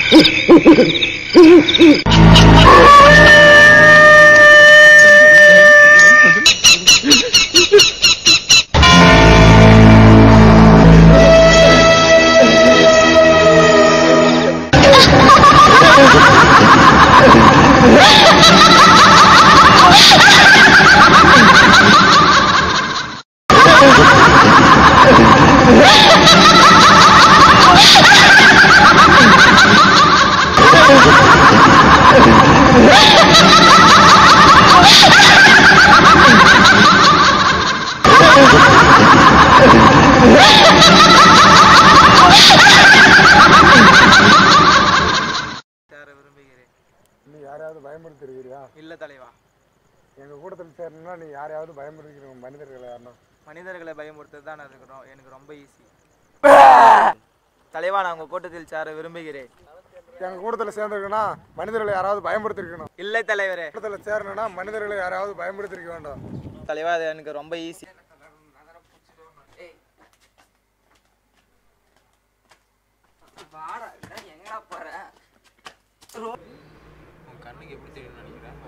சேர விரும்புகிறேன் நீ யாரையாவது பயமுறுத்திருக்கிறியா இல்ல தலைவா எங்க கூட்டத்தில் சேரணும்னா நீ யாரையாவது பயமுறுத்திக்கிற மனிதர்களை யாருன்னா மனிதர்களை பயமுறுத்துறது தான் எனக்கு ரொ- எனக்கு ரொம்ப ஈஸி தலைவா நான் உங்க கூட்டத்தில் சேர விரும்புகிறேன் எங்க கூட்டத்தில் சேர்ந்துருக்குன்னா மனிதர்களை யாராவது பயமுறுத்திருக்கணும் இல்லை தலைவரே கூட்டத்தில் சேரணும்னா மனிதர்களை யாராவது பயமுறுத்திருக்க வேண்டும் தலைவா அது எனக்கு ரொம்ப ஈஸி வாடா எங்கடா போற உன் கண்ணுக்கு எப்படி தெரியும் நினைக்கிறேன்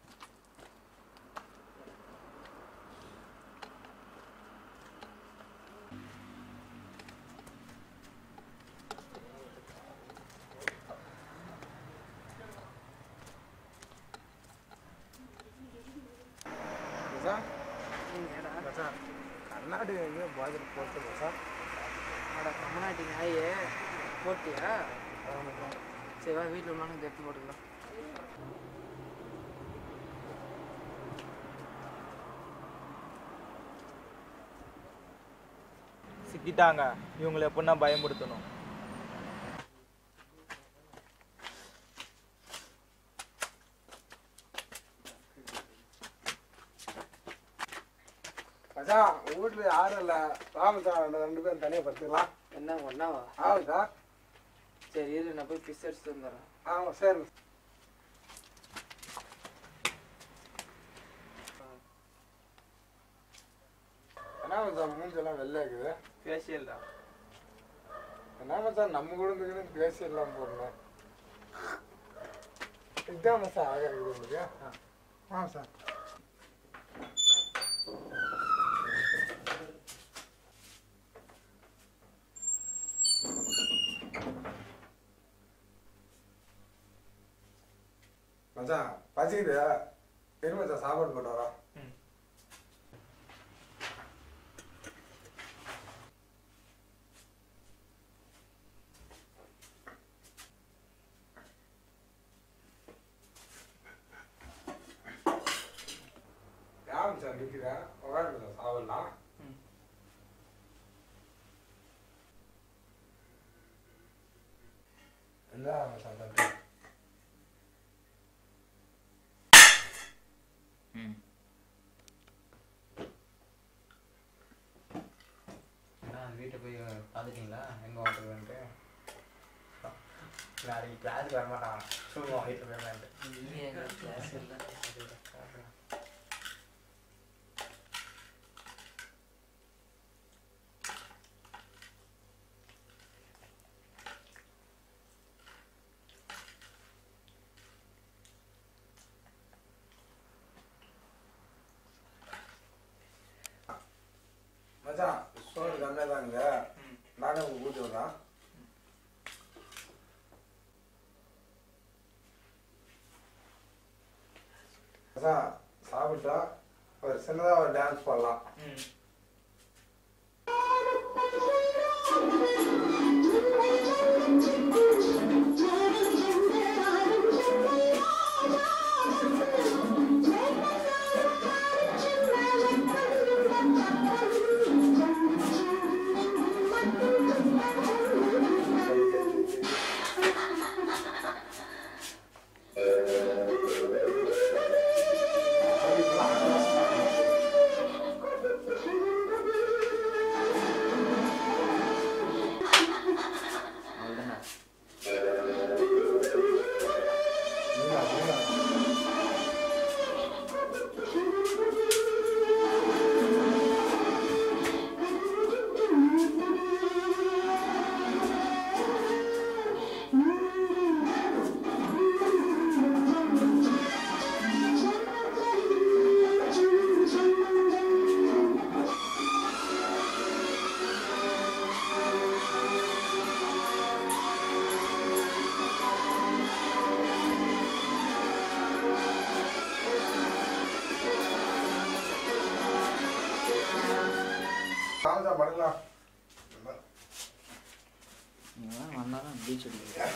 சார் சார் கண்ணாடி எங்கேயோ பாதிட்டு போட்டு சார் வாடா கம்மநாட்டி நாயே போட்டியா சரி வா வீட்டில் உள்ளவனுக்கு எடுத்து போட்டுக்கலாம் சிக்கிட்டாங்க இவங்களை எப்படின்னா பயமுறுத்தணும் மச்சான் வீட்டில் யாரும் இல்லை வாங்க சார் ரெண்டு ரெண்டு பேரும் தனியாக படுத்துக்கலாம் என்ன ஒன்றாவா ஆமாம் சார் சரி இரு நான் போய் பிஸ் அடிச்சுட்டு வந்துடுறேன் ஆமாம் சரி என்ன மச்சான் மூஞ்செல்லாம் வெள்ளை இருக்குது ஃபேஷியல் தான் என்ன மச்சான் நம்ம குடும்பத்துக்கு பேசிடலாம் போடணும் இதுதான் மச்சான் ஆக இருக்குது உங்களுக்கு ஆ சார் மச்சான் பசிக்குது இரு மச்சான் சாப்பாடு போட்டு வரோம் யார் மச்சான் நிற்கிற உட்காந்து மச்சான் சாப்பிடலாம் என்ன மச்சான் தட்டு வீட்டை போய் பார்த்துட்டீங்களா எங்கே ஓட்டுறதுன்ட்டு நாளைக்கு கிளாஸுக்கு வரமாட்டான் சொல்லுவோம் வீட்டில் போய் நீ எங்க கிளாஸ் இல்லை மச்சான் சோறு கம்மியாக தான் இங்க நானே உங்களுக்கு ஊற்றி விட்றேன் மச்சான் சாப்பிட்டா ஒரு சின்னதாக ஒரு டான்ஸ் பண்ணலாம் பார்க்கலாம் நீங்கள் வந்தாலும் பீச் அடிக்க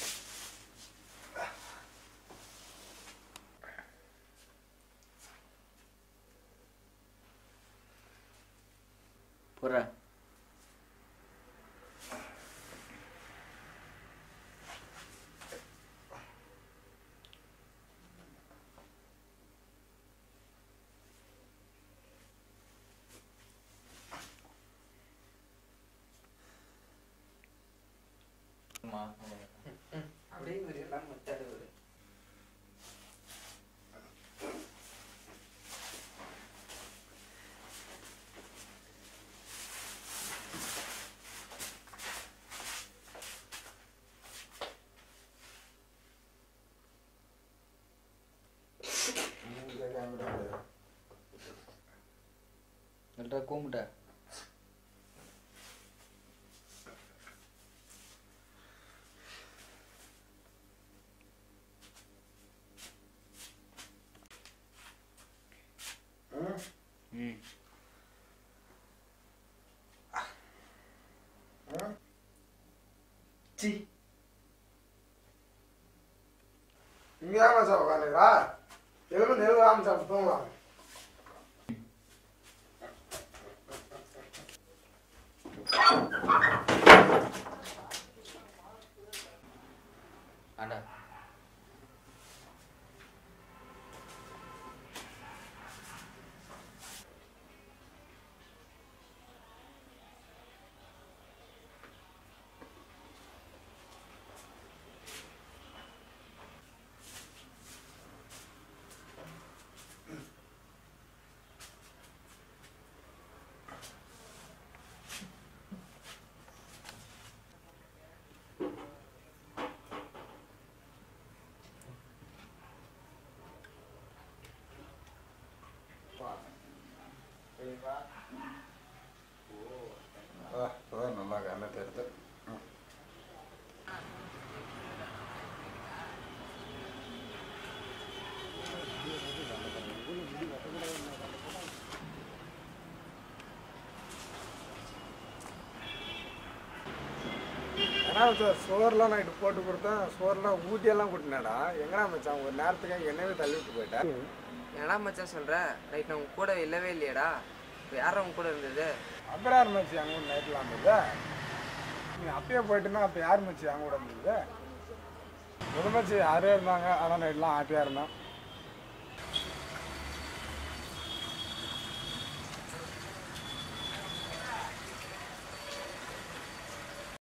போடுற அப்படியே ஒரு எல்லாம் மச்சாடு ஒரு நல்லா கூம்பிட்ட ம் ம் ம் சி இங்கே தான் மச்சான் உட்காந்துக்கிறா எலும்பு நெல் வாங்க சாப்பிட்டு தூங்கலாம் ஆண்டா அதான் நல்லா கண்ணை தெரியுது ம் ஏன்னா சார் சோறுலாம் நைட்டு போட்டு கொடுத்தேன் சோறுலாம் ஊட்டியெல்லாம் கொடுத்தினாடா எங்கடா மச்சான் ஒரு நேரத்துக்கு என்னவே தள்ளி விட்டு போயிட்டேன் என்னடா மச்சான் சொல்ற நைட் நான் உன் கூட இல்லவே இல்லையேடா இப்போ யாரும் உன் கூட இருந்தது அப்புறம் யார் மச்சி அங்கே கூட நைட்டில் இருந்தது நீ அப்பயே போயிட்டுனா அப்போ யார் மச்சி அங்கே கூட இருந்தது முதல் மச்சி யாரே இருந்தாங்க ஆனால் நைட்லாம் ஹாப்பியாக இருந்தேன்